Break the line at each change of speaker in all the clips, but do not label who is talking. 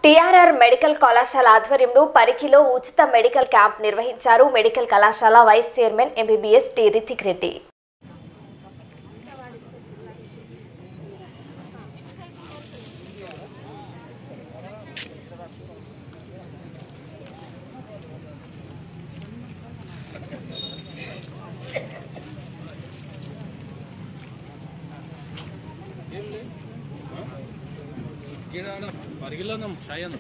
TRR medical కళాశాల ఆధ్వర్యంలో పరికిలో ఉచిత మెడికల్ క్యాంప్ నిర్వహించారు మెడికల్ కళాశాల vice chairman MBBS T Rithik Reddy
పరిగిలో షాయన్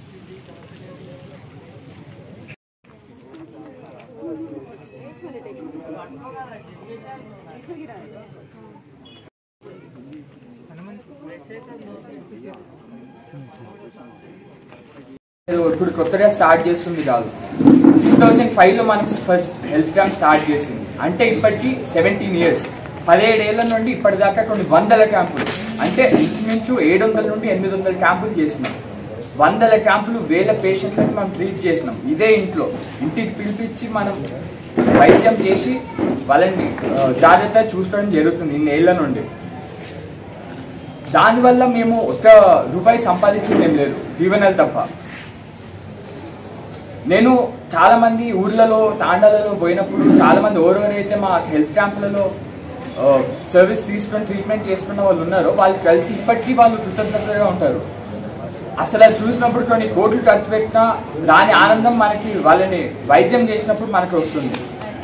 ఇప్పుడు కొత్తగా స్టార్ట్ చేస్తుంది కాదు టూ థౌజండ్ ఫైవ్లో మనం ఫస్ట్ హెల్త్ క్యాంప్ స్టార్ట్ చేసింది అంటే ఇప్పటికి సెవెంటీన్ ఇయర్స్ పదిహేడేళ్ల నుండి ఇప్పటిదాకా కొన్ని వందల క్యాంపులు అంటే ఇంచుమించు ఏడు వందల నుండి ఎనిమిది వందల క్యాంపులు చేసినాం వందల క్యాంపులు వేల పేషెంట్లకు మనం ట్రీట్ చేసినాం ఇదే ఇంట్లో ఇంటికి పిలిపించి మనం వైద్యం చేసి వాళ్ళని ఆ, జాగ్రత్తగా చూసుకోవడం జరుగుతుంది ఇన్నేళ్ల నుండి దానివల్ల మేము ఒక్క రూపాయి సంపాదించింది ఏం లేదు దీవెనలు తప్ప నేను చాలా మంది ఊర్లలో తాండాలలో పోయినప్పుడు చాలా మంది ఎవరెవరైతే మా హెల్త్ క్యాంపులలో ఆ, సర్వీస్ తీసుకొని ట్రీట్మెంట్ చేసుకున్న వాళ్ళు ఉన్నారో వాళ్ళు కలిసి ఇప్పటికీ వాళ్ళు కృతజ్ఞతగా ఉంటారు అసలు అది చూసినప్పుడు కొన్ని కోట్లు ఖర్చు పెట్టినా రాని ఆనందం మనకి వాళ్ళని వైద్యం చేసినప్పుడు మనకు వస్తుంది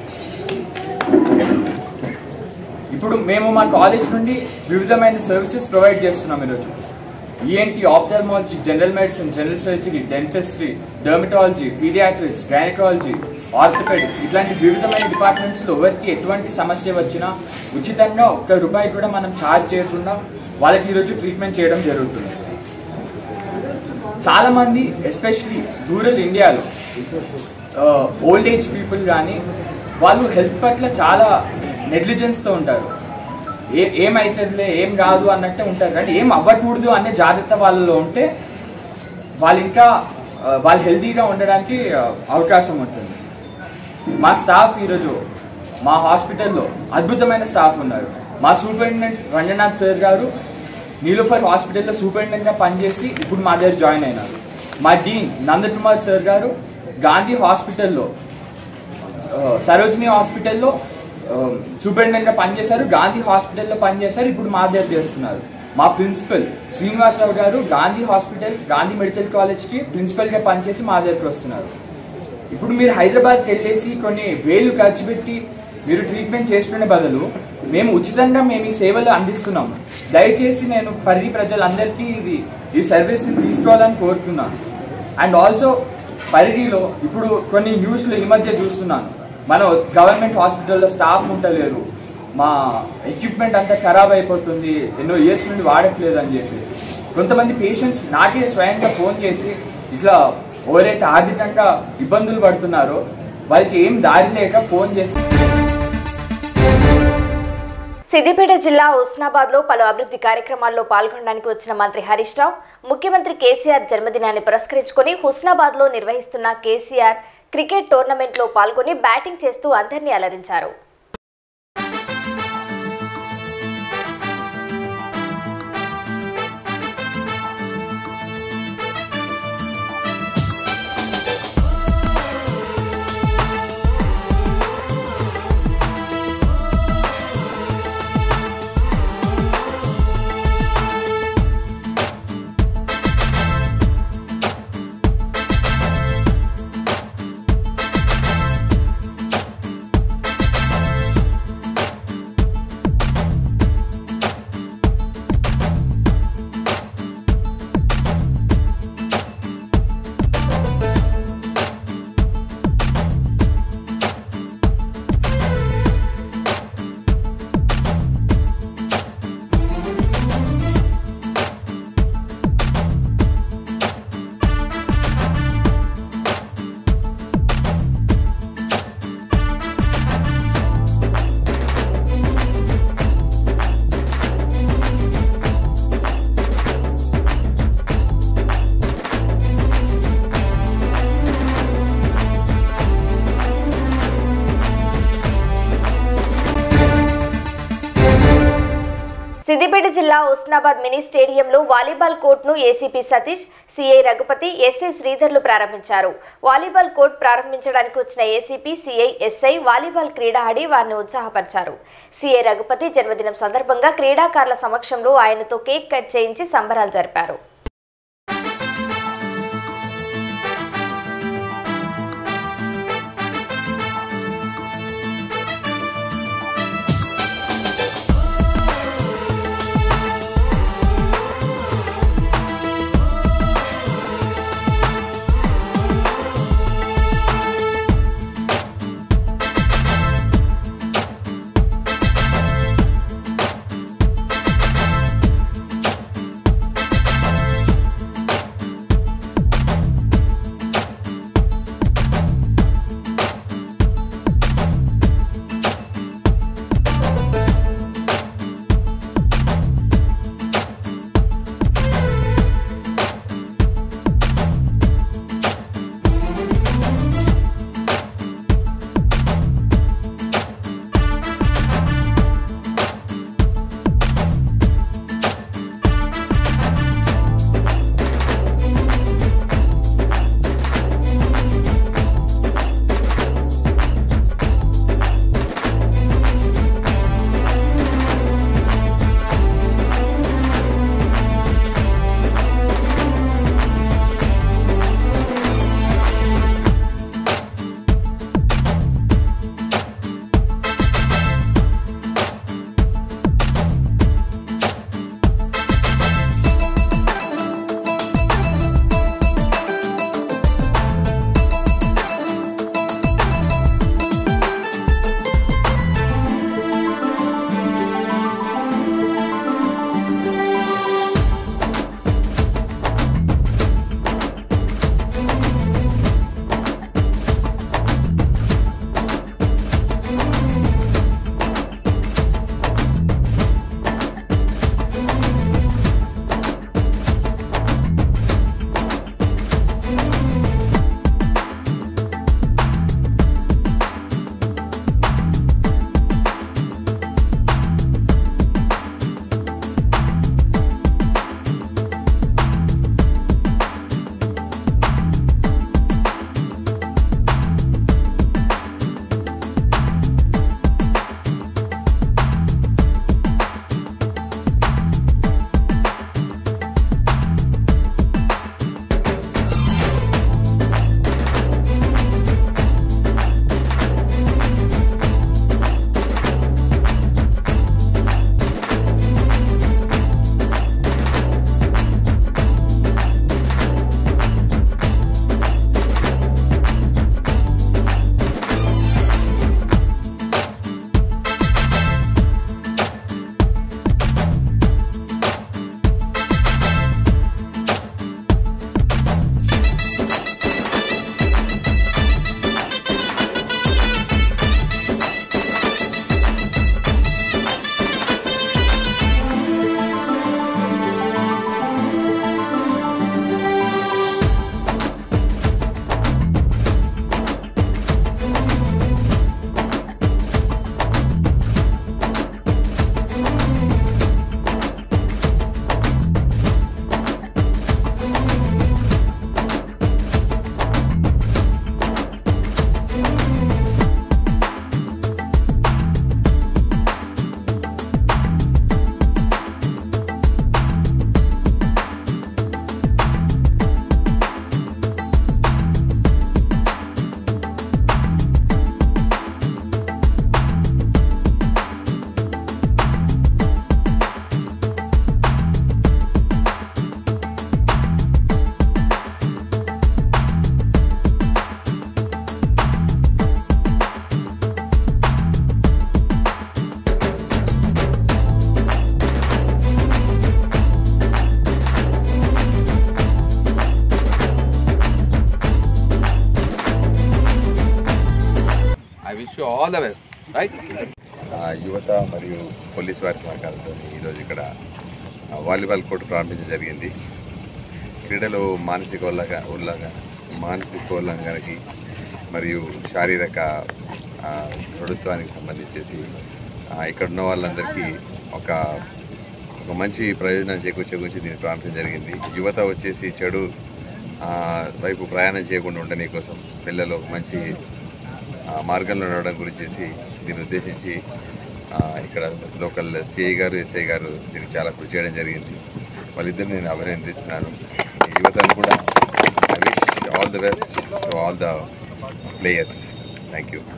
ఇప్పుడు మేము మా కాలేజ్ నుండి వివిధమైన సర్వీసెస్ ప్రొవైడ్ చేస్తున్నాం ఈరోజు ENT ophthalmology general medicine general surgery dentistry dermatology paediatrics gynaecology orthopaedics ఇట్లాంటి వివిధమైన డిపార్ట్మెంట్స్లో ఎవరికి ఎటువంటి సమస్య వచ్చినా ఉచితంగా ఒక్క రూపాయి కూడా మనం ఛార్జ్ చేయకుండా వాళ్ళకి ఈరోజు ట్రీట్మెంట్ చేయడం జరుగుతుంది చాలా మంది ఎస్పెషలీ రూరల్ ఇండియాలో ఓల్డ్ ఏజ్ పీపుల్ కానీ వాళ్ళు హెల్త్ పట్ల చాలా నెగ్లిజెన్స్తో ఉంటారు ఏ ఏమైతుందిలే ఏం కాదు అన్నట్టే ఉంటారు కానీ ఏం అవ్వకూడదు అనే జాగ్రత్త వాళ్ళలో ఉంటే వాళ్ళు ఇంకా ఆ, వాళ్ళు హెల్తీగా ఉండడానికి ఆ, అవకాశం ఉంటుంది మా స్టాఫ్ ఈరోజు మా హాస్పిటల్లో అద్భుతమైన స్టాఫ్ ఉన్నారు మా సూపరింటెండెంట్ రంగనాథ్ సార్ గారు నీలోఫర్ హాస్పిటల్లో సూపరింటెండెంట్గా పనిచేసి ఇప్పుడు మా దగ్గర జాయిన్ అయినారు మా డీన్ నందకుమార్ సార్ గారు గాంధీ హాస్పిటల్లో ఆ, సరోజిని హాస్పిటల్లో ఆ, సూపరింటెండెంట్గా పనిచేశారు గాంధీ హాస్పిటల్లో పనిచేశారు ఇప్పుడు మా దగ్గర చేస్తున్నారు మా ప్రిన్సిపల్ శ్రీనివాసరావు గారు గాంధీ హాస్పిటల్ గాంధీ మెడికల్ కాలేజ్కి ప్రిన్సిపల్గా పనిచేసి మా దగ్గరకు వస్తున్నారు ఇప్పుడు మీరు హైదరాబాద్కి వెళ్ళేసి కొన్ని వేలు ఖర్చు పెట్టి మీరు ట్రీట్మెంట్ చేసుకునే బదులు మేము ఉచితంగా మేము ఈ సేవలు అందిస్తున్నాము దయచేసి నేను పరిధి ప్రజలందరికీ ఇది ఈ సర్వీస్ని తీసుకోవాలని కోరుతున్నాను అండ్ ఆల్సో పరిధిలో ఇప్పుడు కొన్ని న్యూస్లో ఈ మధ్య చూస్తున్నాను మన గవర్నమెంట్ హాస్పిటల్లో స్టాఫ్ ఉండలేరు మా ఎక్విప్మెంట్ అంతా ఖరాబ్ అయిపోతుంది ఎన్నో ఇయర్స్ నుండి వాడట్లేదు అని చెప్పేసి కొంతమంది పేషెంట్స్ నాకే స్వయంగా ఫోన్ చేసి ఇట్లా ఎవరైతే ఆర్థికంగా ఇబ్బందులు పడుతున్నారో వాళ్ళకి ఏం దారి లేక ఫోన్ చేసి
సిద్దిపేట జిల్లా హుస్నాబాద్ లో పలు అభివృద్ధి కార్యక్రమాల్లో పాల్గొనడానికి వచ్చిన మంత్రి హరీష్ రావు ముఖ్యమంత్రి కేసీఆర్ జన్మదినాన్ని పురస్కరించుకొని హుస్నాబాద్ లో నిర్వహిస్తున్న కేసీఆర్ క్రికెట్ టోర్నమెంట్ లో పాల్గొని బ్యాటింగ్ చేస్తూ అందరినీ అలరించారు సిద్దిపేట జిల్లా ఉస్నాబాద్ మినీ స్టేడియంలో వాలీబాల్ కోర్టును ACP Satish CI Raghupathi SI శ్రీధర్లు ప్రారంభించారు వాలీబాల్ కోర్ట్ ప్రారంభించడానికి వచ్చిన ఏసీపీ సిఐ ఎస్ఐ వాలీబాల్ క్రీడ ఆడి వారిని ఉత్సాహపరిచారు సిఐ రఘుపతి జన్మదినం సందర్భంగా క్రీడాకారుల సమక్షంలో ఆయనతో కేక్ కట్ చేయించి సంబరాలు జరిపారు
wish you all the best right యువత మరియు పోలీస్ వారి సహకారంతో ఈరోజు ఇక్కడ ఆ, వాలీబాల్ కోర్టు ప్రారంభించడం జరిగింది క్రీడలు మానసిక ఉల్లగా ఉల్లగా మానసిక ఉల్లంఘనకి మరియు శారీరక ఆ, దృఢత్వానికి సంబంధించేసి ఆ, ఇక్కడ ఉన్న వాళ్ళందరికీ ఒక ఒక మంచి ప్రయోజనం చేకూర్చే గురించి దీన్ని ప్రారంభించడం జరిగింది యువత వచ్చేసి చెడు ఆ, వైపు ప్రయాణం చేయకుండా ఉండని కోసం పిల్లలు ఒక మంచి ఆ, మార్గంలో నడవడం గురించి దీన్ని ఉద్దేశించి ఆ, ఇక్కడ లోకల్ సిఐ గారు ఎస్ఐ గారు దీనికి చాలా కృషి చేయడం జరిగింది వాళ్ళిద్దరిని నేను అభినందిస్తున్నాను ఈ యువతను కూడా I wish all the best to all the players thank you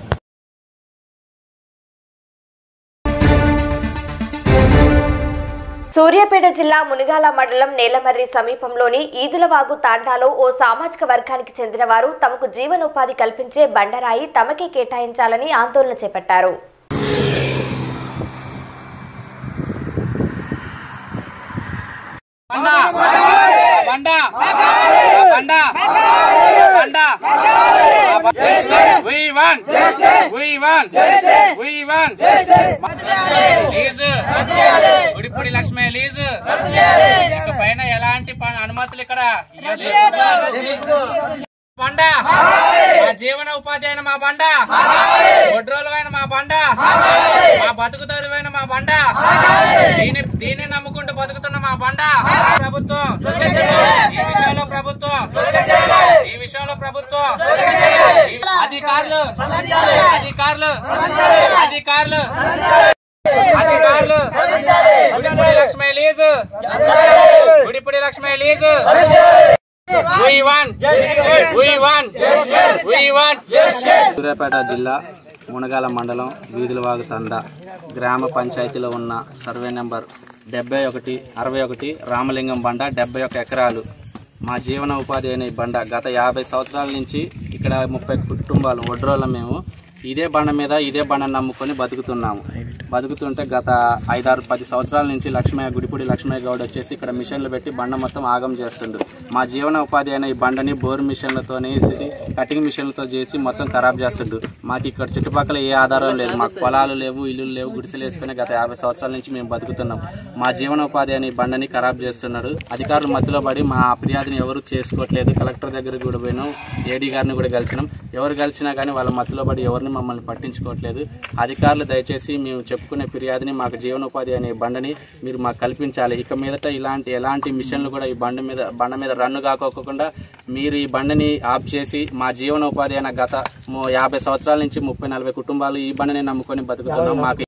Suryapet జిల్లా మునిగాల మండలం నేలమర్రి సమీపంలోని ఈదులవాగు తాండాలో ఓ సామాజిక వర్గానికి చెందిన వారు తమకు జీవనోపాధి కల్పించే బండరాయి తమకే కేటాయించాలని ఆందోళన చేపట్టారు
బండా బండా బండా బండా we want we want we want lease Gudipudi Lakshmi lease ఇక పైన ఎలాంటి ప- అనుమతులు ఇక్కడ ఇయ్యొద్దు. బండ మా జీవన ఉపాధి అయిన మా బండ ఒడ్రోలమైన మా బండ మా బతుకు తెరువైన మా బండ దీని దీన్ని నమ్ముకుంటూ బతుకుతున్న మా బండ ప్రభుత్వం ఈ విషయంలో ప్రభుత్వం ఈ విషయంలో ప్రభుత్వం ఈ అధికారులు అధికారులు అధికారులు అధికారులు Gudipudi Lakshmi lease Gudipudi Lakshmi lease We want, we want, we want.
Suryapet జిల్లా మునగాల మండలం వీధులవాగు తండ గ్రామ పంచాయతీలో ఉన్న సర్వే నెంబర్ డెబ్బై ఒకటి అరవై ఒకటి రామలింగం బండ డెబ్బై ఒక ఎకరాలు మా జీవన ఉపాధి అయిన ఈ బండ గత యాభై సంవత్సరాల నుంచి ఇక్కడ ముప్పై కుటుంబాలు ఒడ్రోళ్ళం మేము ఇదే బండ మీద ఇదే బండ నమ్ముకొని బతుకుతున్నాము బతుకుతుంటే గత ఐదారు పది సంవత్సరాల నుంచి లక్ష్మయ్య గుడిపూడి లక్ష్మయ్య గౌడ్ వచ్చేసి ఇక్కడ మిషన్లు పెట్టి బండ మొత్తం ఆగం చేస్తుండు మా జీవన ఉపాధి అయిన ఈ బండని బోర్ మిషన్లతోని సిటీ కటింగ్ మిషన్లతో చేసి మొత్తం ఖరాబ్ చేస్తుండు మాకు ఇక్కడ చుట్టుపక్కల ఏ ఆధారం లేదు మాకు పొలాలు లేవు ఇల్లు లేవు గుడిసెలు వేసుకుని గత యాభై సంవత్సరాల నుంచి మేము బతుకుతున్నాం మా జీవనోపాధి అనే ఈ బండని ఖరాబ్ చేస్తున్నాడు అధికారులు మధ్యలో పడి మా ఫిర్యాదుని ఎవరు చేసుకోవట్లేదు కలెక్టర్ దగ్గరికి కూడా పోయినాం ఏడీ గారిని కూడా కలిసినాం ఎవరు కలిసినా కానీ వాళ్ళ మధ్యలో పడి ఎవరిని మమ్మల్ని పట్టించుకోవట్లేదు అధికారులు దయచేసి మేము చెప్పుకునే ఫిర్యాదుని మాకు జీవనోపాధి అనే బండని మీరు మాకు కల్పించాలి ఇక మీదట ఇలాంటి ఎలాంటి మిషన్లు కూడా ఈ బండ మీద బండ మీద రన్ను కాకోకుండా మీరు ఈ బండని ఆఫ్ చేసి మా జీవనోపాధి అయిన గత ము- యాభై సంవత్సరాల నుంచి ముప్పై నలభై కుటుంబాలు ఈ బండని నమ్ముకొని బతుకుతున్నాం మాకు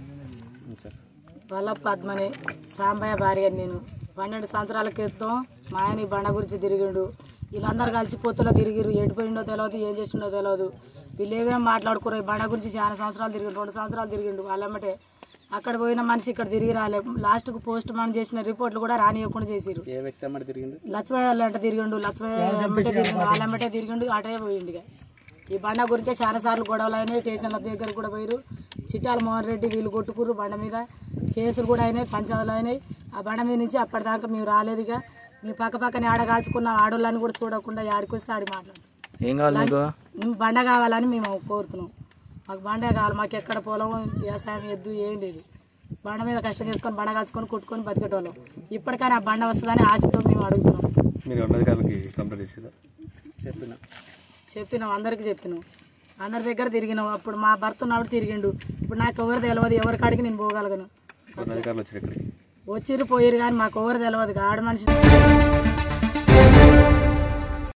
వల్ల పద్మని సాంబయ్య భార్య నేను పన్నెండు సంవత్సరాల క్రితం మా ఆయన ఈ బండ గురించి తిరిగిండు వీళ్ళందరూ కలిసి పొత్తులో తిరిగిరు ఎడిపోయిండో తెలియదు ఏం చేసిండో తెలియదు వీళ్ళు ఏమేం మాట్లాడుకోరు ఈ బండ గురించి చాలా సంవత్సరాలు తిరిగిండు రెండు సంవత్సరాలు తిరిగిండు వాళ్ళమ్మటే అక్కడ పోయిన మనిషి ఇక్కడ తిరిగి రాలే లాస్ట్కు పోస్ట్ మార్టం చేసిన రిపోర్ట్లు కూడా రానియకుండా చేసిరు
ఏ వ్యక్తి అమ్మడి తిరిగిండు
లక్ష్మయ్య వాళ్ళ వెంట తిరిగిండు లక్ష్మయ్య వెంబటే తిరిగిండు వాళ్ళెంబటే తిరిగిండు అటే పోయిండు ఇక. ఈ బండ గురించే చాలా సార్లు గొడవలు అయినాయి స్టేషన్ల దగ్గర కూడా పోయిరు చిట్టాల మోహన్ రెడ్డి వీళ్ళు కొట్టుకుర్రు బండ మీద కేసులు కూడా అయినాయి పంచాయతీలు అయినాయి ఆ బండ మీద నుంచి అప్పటిదాకా మేము రాలేదుగా మీ పక్క పక్కనే ఆడ కాల్చుకున్న ఆడోళ్ళని కూడా చూడకుండా ఆడికి వస్తే ఆడి మాట్లాడు
ఏం కావాలి నీకు
మేము బండ కావాలని మేము కోరుతున్నాం మాకు బండే కావాలి మాకు ఎక్కడ పొలం వ్యవసాయం ఎద్దు ఏం లేదు బండ మీద కష్టం చేసుకొని బండ కాల్చుకొని కొట్టుకొని బతికేటోళ్ళం ఇప్పటికైనా ఆ బండ వస్తుందని ఆశతో మేము అడుగుతున్నాం
మీరు ఉన్నధికారులకి కంప్లైంట్ చేసారా
చెప్పిన
చెప్పినాం అందరికి చెప్పినాం అందరి దగ్గర తిరిగినాం అప్పుడు మా భర్త ఉన్నప్పుడు తిరిగిండు ఇప్పుడు నాకు ఎవరు తెలియదు ఎవరి కాడికి నేను పోగలను
ఉన్నధికారులు వచ్చారు ఇక్కడికి
వచ్చిర్రు పోయిరు కానీ మాకు ఎవరు తెలియదు ఆడ మనిషి